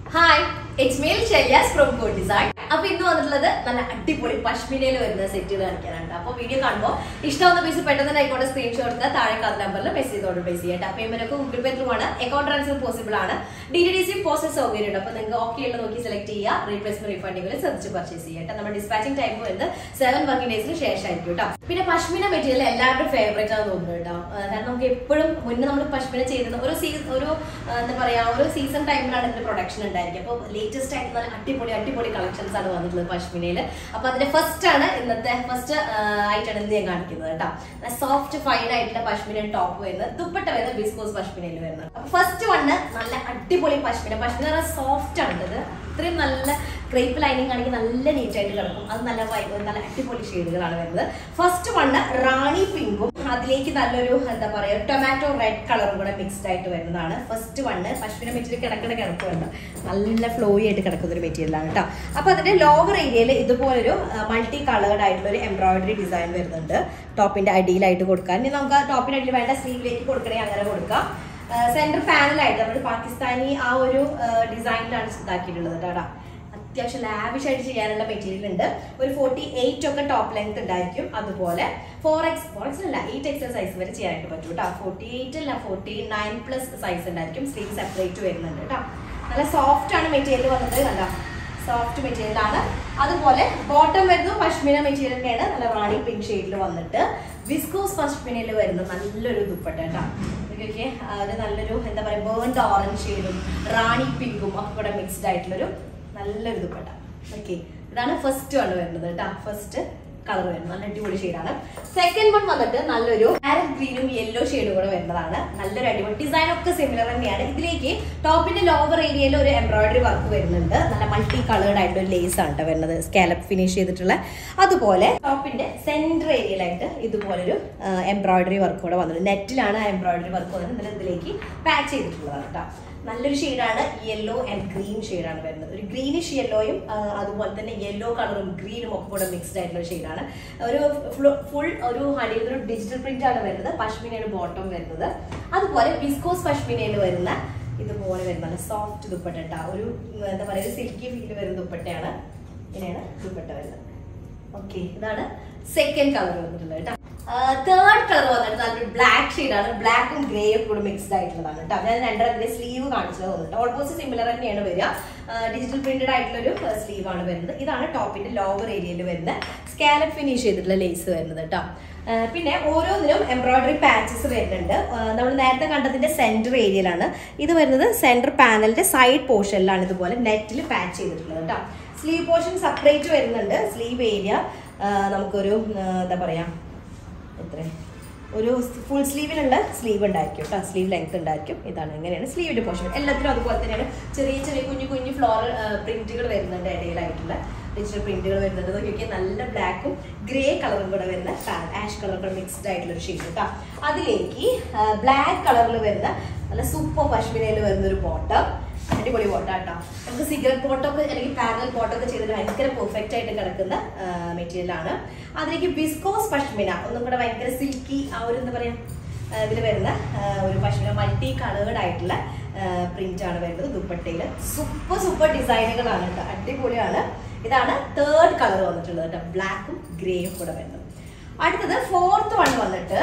Hi it's മെയിൽ ഷെല്യാസ് from Code Design അപ്പൊ ഇന്ന് വന്നിട്ടുള്ളത് നല്ല അടിപൊളി പശ്മിനയിൽ വരുന്ന സെറ്റുകൾ കാണിക്കാനാണ് അപ്പൊ വീഡിയോ കാണുമ്പോൾ ഇഷ്ടമാവുന്ന പീസ് പെട്ടെന്ന് തന്നെ ആയിക്കോട്ടെ സ്ക്രീൻഷോട്ട് എടുത്ത് താഴെ കാർഡ് നമ്പറിൽ മെസ്സേജ് ചെയ്തോട് പ്ലേസ് ചെയ്യട്ടെ പേയ്മെന്റ് ഒക്കെ ഗൂഗിൾ പേ ത്രൂ ആണ് അക്കൗണ്ട് ട്രാൻസ്ഫർ പോസിബിൾ ആണ് D T D C post സൗകര്യം ഉണ്ട് അപ്പൊ നിങ്ങൾക്ക് ഓക്കെ ഉള്ള നോക്കി സെലക്ട് ചെയ്യുക റീപ്ലേസ്മെന്റ് റീഫണ്ടിങ്ങിൽ ശ്രദ്ധിച്ച് പർച്ചേസ് ചെയ്യട്ടെ നമ്മുടെ ഡിസ്പാച്ചിങ് ടൈം വരുന്നത് സെവൻ വർക്കിംഗ് ഡേയ്സിന് ശേഷം ആയിരിക്കും കേട്ടോ പിന്നെ പശ്മിന മെറ്റീരിയൽ എല്ലാവരുടെയും ഫേവറേറ്റ് ആണെന്ന് തോന്നുന്നു കേട്ടോ ആ, കാരണം നമുക്ക് എപ്പോഴും മുന്നേ നമ്മൾ പശ്മിന ചെയ്തത് ഒരു സീസൺ ഒരു ആ, എന്താ പറയാ ഒരു സീസൺ ടൈമിലാണ് ഇതിന്റെ പ്രൊഡക്ഷൻ ഉണ്ടായിരിക്കും അപ്പോൾ ലേറ്റസ്റ്റ് ആയിട്ട് നല്ല അടിപൊളി അടിപൊളി കളക്ഷൻസ് ആണ് വന്നിട്ടുള്ളത് പശ്മിനയിൽ അപ്പൊ അതിന്റെ ഫസ്റ്റ് ആണ് ഇന്നത്തെ ഫസ്റ്റ് ആയിട്ടാണ് ഇന്ന് ഞാൻ കാണിക്കുന്നത് കേട്ടോ സോഫ്റ്റ് ഫൈൻ ആയിട്ടുള്ള പശ്മിന ടോപ്പ് വരുന്നത് ദുപ്പട്ട വരുന്നത് ബിസ്കോസ് പശ്മിനയിൽ വരുന്നത് അപ്പൊ ഫസ്റ്റ് വണ് നല്ല അടിപൊളി പശ്മിന പശ്മിന സോഫ്റ്റ് ആണ് ഇത് ഇത്രയും നല്ല ക്രേപ്പ് ലൈനിങ് ആണെങ്കിൽ നല്ല നീറ്റ് ആയിട്ട് കിടക്കും അത് നല്ല വൈ- നല്ല അടിപൊളി ഷെയ്ഡുകളാണ് വരുന്നത് ഫസ്റ്റ് വണ് റാണി പിങ്കും അതിലേക്ക് നല്ലൊരു എന്താ പറയാ ടൊമാറ്റോ റെഡ് കളറും കൂടെ മിക്സ്ഡ് ആയിട്ട് വരുന്നതാണ് ഫസ്റ്റ് വണ് പശ്മിന മെറ്റീരിയൽ കിടക്കുന്ന കിടക്കുന്നുണ്ട് നല്ല ഫ്ലോയി ആയിട്ട് കിടക്കുന്ന ഒരു മെറ്റീരിയലാണ് കേട്ടോ അപ്പൊ അതിന്റെ ലോവർ ഏരിയയിൽ ഇതുപോലൊരു മൾട്ടി കളേർഡ് ആയിട്ടുള്ള ഒരു എംബ്രോയിഡറി ഡിസൈൻ വരുന്നുണ്ട് ടോപ്പിന്റെ അടിയിലായിട്ട് കൊടുക്കാൻ ഇനി നമുക്ക് ആ ടോപ്പിന്റെ അടിയിൽ വേണ്ട സ്ലീവിലേക്ക് കൊടുക്കണമെങ്കിൽ അങ്ങനെ കൊടുക്കാം സെന്റർ പാനലായിട്ട് നമ്മുടെ പാകിസ്ഥാനി ആ ഒരു ഡിസൈനിലാണ് ഇതാക്കിയിട്ടുള്ളത് കേട്ടോ അത്യാവശ്യം ലാവിഷ് ആയിട്ട് ചെയ്യാനുള്ള മെറ്റീരിയൽ ഉണ്ട് ഒരു ഫോർട്ടി എയ്റ്റ് ഒക്കെ ടോപ്പ് ലെങ്ത് ഉണ്ടായിരിക്കും അതുപോലെ ഫോർ എക്സ് ഫോർ എക്സ് അല്ല എയ്റ്റ് എക്സൽ സൈസ് വരെ ചെയ്യാനായിട്ട് പറ്റും കേട്ടോ ഫോർട്ടി എയ്റ്റ് അല്ല ഫോർട്ടി നയൻ പ്ലസ് സൈസ് ഉണ്ടായിരിക്കും സ്ലീവ് സെപ്പറേറ്റ് വരുന്നുണ്ട് കേട്ടോ നല്ല സോഫ്റ്റ് ആണ് മെറ്റീരിയൽ വന്നത് കണ്ടോ സോഫ്റ്റ് മെറ്റീരിയൽ ആണ് അതുപോലെ ബോട്ടം വരുന്നത് പശ്മിന മെറ്റീരിയൽ തന്നെയാണ് നല്ല റാണി പിങ്ക് ഷെയ്ഡിൽ വന്നിട്ട് വിസ്കോസ് പശ്മിനയിൽ വരുന്ന നല്ലൊരു ദുപ്പട്ട കേട്ടോ ഇതൊക്കെ ഒരു നല്ലൊരു എന്താ പറയുക ബേൺഡ് ഓറഞ്ച് ഷെയ്ഡും റാണി പിങ്കും ഒക്കെ കൂടെ മിക്സ്ഡ് ആയിട്ടുള്ളൊരു നല്ലൊരു ദുപ്പട്ട ഓക്കെ ഇതാണ് ഫസ്റ്റ് വൺ വരുന്നത് കേട്ടോ ഫസ്റ്റ് കളർ വരുന്നത് നല്ല അടിപൊളി ഷെയ്ഡാണ് സെക്കൻഡ് വൺ വന്നിട്ട് നല്ലൊരു പാരറ്റ് ഗ്രീനും യെല്ലോ ഷെയ്ഡും കൂടെ വരുന്നതാണ് നല്ലൊരു അടിപൊളി ഡിസൈൻ ഒക്കെ സിമിലർ തന്നെയാണ് ഇതിലേക്ക് ടോപ്പിന്റെ ലോവർ ഏരിയയിൽ ഒരു എംബ്രോയിഡറി വർക്ക് വരുന്നുണ്ട് നല്ല മൾട്ടി കളേർഡ് ആയിട്ടുള്ള ഒരു ലേസ് ആണ് ട്ടോ വരുന്നത് സ്കാലപ്പ് ഫിനിഷ് ചെയ്തിട്ടുള്ള അതുപോലെ ടോപ്പിന്റെ സെന്റർ ഏരിയയിലായിട്ട് ഇതുപോലൊരു എംബ്രോയിഡറി വർക്ക് കൂടെ വന്നിട്ടുണ്ട് നെറ്റിലാണ് എംബ്രോയിഡറി വർക്ക് വന്നത് എന്നിട്ട് ഇതിലേക്ക് പാച്ച് ചെയ്തിട്ടുള്ളതാണ് കേട്ടോ നല്ലൊരു ഷെയ്ഡാണ് യെല്ലോ ആൻഡ് ഗ്രീൻ ഷെയ്ഡാണ് വരുന്നത് ഒരു ഗ്രീനിഷ് യെല്ലോയും അതുപോലെ തന്നെ യെല്ലോ കളറും ഗ്രീനും ഒക്കെ കൂടെ മിക്സ്ഡ് ആയിട്ടുള്ള ഷെയ്ഡാണ് ഒരു ഫുൾ ഒരു അടിയിൽ ഒരു ഡിജിറ്റൽ പ്രിന്റ് ആണ് വരുന്നത് പശ്മിനയാണ് ബോട്ടം വരുന്നത് അതുപോലെ വിസ്കോസ് പശ്മിനയിൽ വരുന്ന ഇതുപോലെ വരുന്ന നല്ല സോഫ്റ്റ് ദുപ്പട്ട ട്ടാ. ഒരു ഉം, എന്താ പറയുക ഒരു സിൽക്കി ഫീൽ വരുന്ന ദുപ്പട്ടയാണ് ഇങ്ങനെയാണ് ദുപ്പട്ട വരുന്നത് ഓക്കെ ഇതാണ് സെക്കൻഡ് കളർ വന്നിട്ടുള്ളത് കേട്ടോ തേർഡ് കളർ വന്നിട്ട് നല്ലൊരു ബ്ലാക്ക് ഷെയ്ഡാണ് ബ്ലാക്കും ഗ്രേയും കൂടെ മിക്സ്ഡ് ആയിട്ടുള്ളതാണ് കേട്ടോ ഞാൻ രണ്ടരത്തിന്റെ സ്ലീവ് കാണിച്ചത് വന്നിട്ട് ഓൾമോസ്റ്റ് സിമിലർ തന്നെയാണ് വരിക ഡിജിറ്റൽ പ്രിന്റഡ് ആയിട്ടുള്ളൊരു സ്ലീവ് ആണ് വരുന്നത് ഇതാണ് ടോപ്പിന്റെ ലോവർ ഏരിയയിൽ വരുന്ന സ്കാലപ്പ് ഫിനിഷ് ചെയ്തിട്ടുള്ള ലേസ് വരുന്നത് കേട്ടോ ആ, പിന്നെ ഓരോന്നിനും എംബ്രോയിഡറി പാച്ചസ് വരുന്നുണ്ട് നമ്മൾ നേരത്തെ കണ്ടതിന്റെ സെന്റർ ഏരിയയിലാണ് ഇത് വരുന്നത് സെന്റർ പാനലിന്റെ സൈഡ് പോർഷനിലാണ് ഇതുപോലെ നെറ്റിൽ പാച്ച് ചെയ്തിട്ടുള്ളത് കേട്ടോ സ്ലീവ് പോർഷൻ സെപ്പറേറ്റ് വരുന്നുണ്ട് സ്ലീവ് ഏരിയ നമുക്കൊരു ആ, എന്താ പറയാ എത്ര ഒരു ഫുൾ സ്ലീവിലുള്ള സ്ലീവ് ഉണ്ടായിരിക്കും കേട്ടോ സ്ലീവ് ലെങ്ത് ഉണ്ടായിരിക്കും ഇതാണ് ഇങ്ങനെയാണ് സ്ലീവിന്റെ പോർഷൻ എല്ലാത്തിനും അതുപോലെ തന്നെയാണ് ചെറിയ ചെറിയ കുഞ്ഞു കുഞ്ഞു ഫ്ലോറൽ പ്രിന്റുകൾ വരുന്നുണ്ട് ഇടയിലായിട്ടുള്ള ഡിജിറ്റൽ പ്രിന്റുകൾ വരുന്നുണ്ട് നോക്കിയൊക്കെ നല്ല ബ്ലാക്കും ഗ്രേ കളറും കൂടെ വരുന്ന ആഷ് കളർ കൂടെ മിക്സ്ഡ് ആയിട്ടുള്ള ഒരു ഷെയ്ഡ് കേട്ടോ അതിലേക്ക് ബ്ലാക്ക് കളറിൽ വരുന്ന നല്ല സൂപ്പർ പശ്മിനയിൽ വരുന്ന ഒരു ബോട്ടം അടിപൊളി ബോട്ടം കേട്ടോ നമുക്ക് സിഗരറ്റ് ബോട്ടൊക്കെ അല്ലെങ്കിൽ പാരൽ ബോട്ടൊക്കെ ചെയ്തിട്ട് ഭയങ്കര പെർഫെക്റ്റ് ആയിട്ട് കിടക്കുന്ന മെറ്റീരിയൽ ആണ് അതിലേക്ക് വിസ്കോസ് പശ്മിന ഒന്നും കൂടെ ഭയങ്കര സിൽക്കി ആ ഒരു എന്താ പറയാ ഇതിൽ വരുന്ന ആ, ഒരു പശ്മിന മൾട്ടി കളേർഡ് ആയിട്ടുള്ള പ്രിന്റ് ആണ് വരുന്നത് ദുപ്പട്ടയിൽ സൂപ്പർ സൂപ്പർ ഡിസൈനുകളാണ് കേട്ടോ അടിപൊളിയാണ് ഇതാണ് തേർഡ് കളർ വന്നിട്ടുള്ളത് കേട്ടോ ബ്ലാക്കും ഗ്രേയും കൂടെ വരുന്നത് അടുത്തത് ഫോർത്ത് വൺ വന്നിട്ട്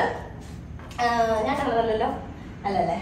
ആ, ഞാൻ കളറല്ലല്ലോ അല്ലല്ലേ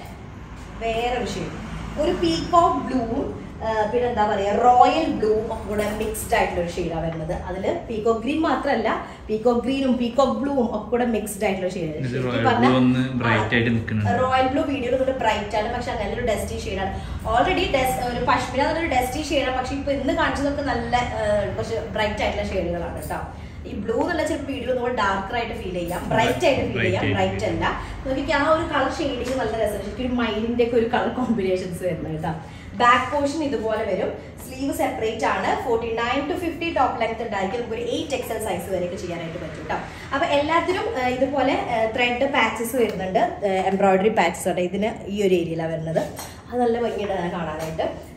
വേറൊരു ഷെയ്ഡ് ഒരു പീകോക്ക് ബ്ലൂവും പിന്നെ എന്താ പറയാ റോയൽ ബ്ലൂ ഒക്കെ കൂടെ മിക്സ്ഡ് ആയിട്ടുള്ള ഒരു ഷെയ്ഡാണ് വരുന്നത് അതിൽ പീകോക്ക് ഗ്രീൻ മാത്രമല്ല പീകോക്ക് ഗ്രീനും പീകോക്ക് ബ്ലൂവും ഒക്കെ കൂടെ മിക്സ്ഡ് ആയിട്ടുള്ള ഇത് royal blue ഒന്ന് bright ആയിട്ട് നിൽക്കുന്നുണ്ട്. റോയൽ ബ്ലൂ വീഡിയോയിൽ കൂടെ ബ്രൈറ്റ് ആണ് പക്ഷെ അങ്ങനെ ഒരു ഡസ്റ്റി ഷെയ്ഡാണ് ഓൾറെഡി ഒരു പശ്മിന എന്നൊരു ഡസ്റ്റി ഷെയ്ഡാണ് പക്ഷെ ഇപ്പൊ ഇന്ന് കാണിച്ചതൊക്കെ നല്ല ആ, കുറച്ച് ബ്രൈറ്റ് ആയിട്ടുള്ള ഷെയ്ഡുകളാണ് കേട്ടോ ഈ ബ്ലൂ എന്നുള്ള ചിലപ്പോൾ വീഡിയോ നമ്മൾ ഡാർക്കർ ആയിട്ട് ഫീൽ ചെയ്യാം ബ്രൈറ്റ് ആയിട്ട് ഫീൽ Bright ചെയ്യാം ആയിട്ട് ബ്രൈറ്റ് അല്ല നോക്കിക്ക് ആ ഒരു കളർ ഷെയ്ഡിങ് നല്ല രസമാണ് ശരിക്കും ഒരു മൈലിന്റെ ഒക്കെ ഒരു കളർ കോമ്പിനേഷൻസ് വരുന്നത് കേട്ടോ ബാക്ക് പോർഷൻ ഇതുപോലെ വരും സ്ലീവ് സെപ്പറേറ്റ് ആണ് forty nine to fifty top length ഉണ്ടായിരിക്കും നമുക്ക് ഒരു എയ്റ്റ് എക്സൽ സൈസ് വരെയൊക്കെ ചെയ്യാനായിട്ട് പറ്റും കേട്ടോ അപ്പൊ എല്ലാത്തിനും ആ, ഇതുപോലെ ത്രെഡ് പാച്ചസ് വരുന്നുണ്ട് എംബ്രോയിഡറി പാച്ചസ് ഉണ്ട് ഇതിന് ഈ ഒരു ഏരിയയിലാണ് വരുന്നത് അത് നല്ല ഭംഗിയുണ്ട് കാണാനായിട്ട്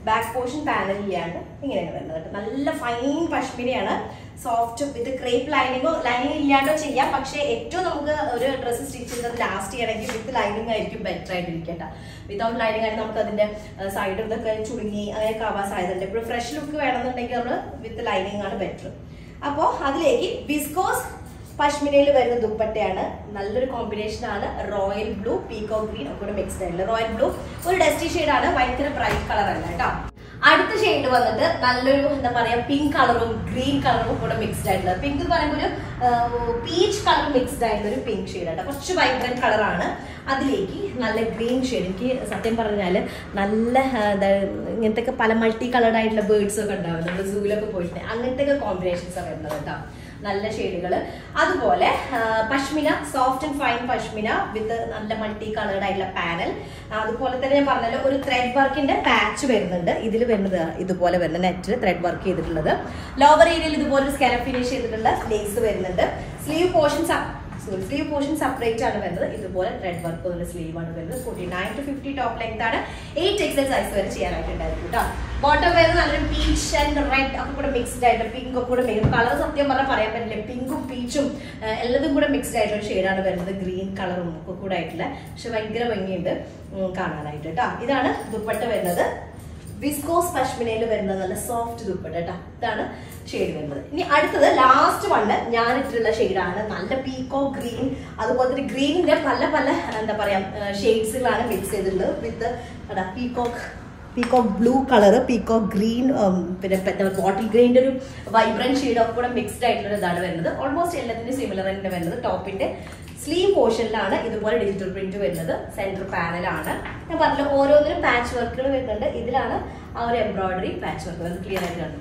ബാക്ക് പോർഷൻ പാനൽ ഇല്ലാണ്ട് ഇങ്ങനെയാണ് വരുന്നത് കേട്ടോ നല്ല ഫൈൻ പഷ്മിനയാണ് സോഫ്റ്റ് വിത്ത് ക്രേപ്പ് ലൈനിങ്ങോ ലൈനിങ് ഇല്ലാണ്ടോ ചെയ്യാം പക്ഷേ ഏറ്റവും നമുക്ക് ഒരു ഡ്രസ്സ് സ്റ്റിച്ച് ചെയ്തത് ലാസ്റ്റ് ചെയ്യണമെങ്കിൽ വിത്ത് ലൈനിങ് ആയിരിക്കും ബെറ്റർ ആയിട്ടിരിക്കട്ട വിത്തൗട്ട് ലൈനിങ് ആയിട്ട് നമുക്ക് അതിന്റെ സൈഡ് ഇതൊക്കെ ചുരുങ്ങി അങ്ങനെയൊക്കെ ആവാൻ സാധ്യതയുണ്ട് ഇപ്പോൾ ഫ്രഷ് ലുക്ക് വേണമെന്നുണ്ടെങ്കിൽ നമ്മൾ വിത്ത് ലൈനിങ് ആണ് ബെറ്റർ അപ്പോൾ അതിലേക്ക് വിസ്കോസ് പശ്മിനയിൽ വരുന്ന ദുപ്പട്ടയാണ് നല്ലൊരു കോമ്പിനേഷൻ ആണ് റോയൽ ബ്ലൂ പീക്കോ ഗ്രീൻ ഒക്കെ കൂടെ മിക്സ്ഡ് ആയിട്ടുള്ള റോയൽ ബ്ലൂ ഒരു ഡസ്റ്റി ഷെയ്ഡ് ആണ് ഭയങ്കര ബ്രൈറ്റ് കളർ അല്ല കേട്ടോ അടുത്ത ഷെയ്ഡ് വന്നിട്ട് നല്ലൊരു എന്താ പറയാ പിങ്ക് കളറും ഗ്രീൻ കളറും കൂടെ മിക്സ്ഡ് ആയിട്ടുള്ള പിങ്ക് എന്ന് പറയുമ്പോൾ ഒരു പീച്ച് കളർ മിക്സ്ഡ് ആയിട്ടുള്ള ഒരു പിങ്ക് ഷെയ്ഡ് ആണ് കുറച്ച് വൈബ്രന്റ് കളറാണ് അതിലേക്ക് നല്ല ഗ്രീൻ ഷെയ്ഡ് എനിക്ക് സത്യം പറഞ്ഞാൽ നല്ല ആ, എന്താ ഇങ്ങനത്തെ പല മൾട്ടി കളർഡ് ആയിട്ടുള്ള ബേർഡ്സ് ഒക്കെ ഉണ്ടാവും നമ്മൾ സൂലൊക്കെ പോയിട്ട് അങ്ങനത്തെ ഒക്കെ കോമ്പിനേഷൻസ് ആണ് വരുന്നത് കേട്ടോ നല്ല ഷെയ്ഡുകൾ അതുപോലെ ആ, pashmina soft and fine pashmina with നല്ല മൾട്ടി കളേർഡ് ആയിട്ടുള്ള പാനൽ അതുപോലെ തന്നെ ഞാൻ പറഞ്ഞല്ലോ ഒരു ത്രെഡ് വർക്കിന്റെ പാച്ച് വരുന്നുണ്ട് ഇതിൽ വരുന്നത് ഇതുപോലെ വരുന്ന നെറ്റിൽ ത്രെഡ് വർക്ക് ചെയ്തിട്ടുള്ളത് ലോവർ ഏരിയയിൽ ഇതുപോലെ ഒരു സ്കാലപ്പ് ഫിനിഷ് ചെയ്തിട്ടുള്ള ലേസ് വരുന്നുണ്ട് sleeve portion sorry sleeve portion separate ആണ് വരുന്നത് ഇതുപോലെ ത്രെഡ് വർക്ക് വന്ന സ്ലീവ് ആണ് വരുന്നത് forty nine to fifty top length ആണ് എയ്റ്റ് എക്സൽ സൈസ് വരെ ചെയ്യാനായിട്ടുണ്ടായിരിക്കും കേട്ടോ ബോട്ടം വരുന്നത് നല്ലൊരു പീച്ച് ആൻഡ് റെഡ് ഒക്കെ കൂടെ മിക്സ്ഡ് ആയിട്ട് പിങ്ക് ഒക്കെ കൂടെ കളർ സത്യം പറഞ്ഞാൽ പറയാൻ പറ്റില്ല പിങ്കും പീച്ചും എല്ലാതും കൂടെ മിക്സ്ഡ് ആയിട്ടുള്ള ഷെയ്ഡാണ് വരുന്നത് ഗ്രീൻ കളറും ഒക്കെ കൂടെ ആയിട്ടുള്ള പക്ഷെ ഭയങ്കര ഭംഗിയുണ്ട് ഉം, കാണാനായിട്ട് കേട്ടോ ഇതാണ് ദുപ്പട്ട വരുന്നത് വിസ്കോസ് പഷ്മിനയിൽ വരുന്ന നല്ല സോഫ്റ്റ് ദുപ്പട്ട കേട്ടോ ഇതാണ് ഷെയ്ഡ് വരുന്നത് ഇനി അടുത്തത് ലാസ്റ്റ് വണ്ണ് ഞാൻ ഇട്ടിട്ടുള്ള ഷെയ്ഡാണ് നല്ല പീക്കോ ഗ്രീൻ അതുപോലെ തന്നെ ഗ്രീനിന്റെ പല പല എന്താ പറയാ ഷെയ്ഡ്സുകളാണ് മിക്സ് ചെയ്തിട്ടുള്ളത് with peacock peacock blue colour peacock green പിന്നെ ബോട്ടിൽ ഗ്രീനിന്റെ ഒരു വൈബ്രന്റ് ഷെയ്ഡ് ഒക്കെ കൂടെ മിക്സ്ഡ് ആയിട്ടുള്ള ഒരു ഇതാണ് വരുന്നത് ഓൾമോസ്റ്റ് എല്ലാത്തിനും സിമിലർ തന്നെ വരുന്നത് ടോപ്പിന്റെ സ്ലീവ് പോർഷനിലാണ് ഇതുപോലെ ഡിജിറ്റൽ പ്രിന്റ് വരുന്നത് സെന്റർ പാനലാണ് ഞാൻ പറഞ്ഞ ഓരോന്നിനും പാച്ച് വർക്കുകൾ വരുന്നുണ്ട് ഇതിലാണ് ആ ഒരു എംബ്രോയിഡറി പാച്ച് വർക്ക് വരുന്നത് ക്ലിയർ ആയിട്ട് കാണുന്നത്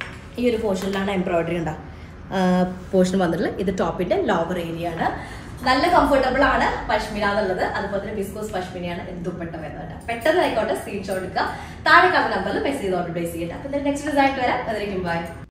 ഈ ഒരു പോർഷനിലാണ് എംബ്രോയിഡറി ഉണ്ടാവും പോർഷൻ വന്നിട്ടുള്ളത് ഇത് ടോപ്പിന്റെ ലോവർ ഏരിയ ആണ് നല്ല കംഫർട്ടബിൾ ആണ് പഷ്മിന എന്നുള്ളത് അതുപോലെ തന്നെ ബിസ്കോസ് പഷ്മിനയാണ് ഇത് ദുപ്പട്ട വരുന്നത് കേട്ടോ. പെട്ടെന്ന് ആയിക്കോട്ടെ സ്ക്രീൻഷോട്ട് എടുക്കുക താഴെ കാണുന്ന നമ്പറിൽ മെസ്സേജ് ഓർഡർ പ്ലേസ് ചെയ്യട്ടെ അപ്പൊ നെക്സ്റ്റ് റിസൾട്ട് വരാം അതിലേക്കും ബൈ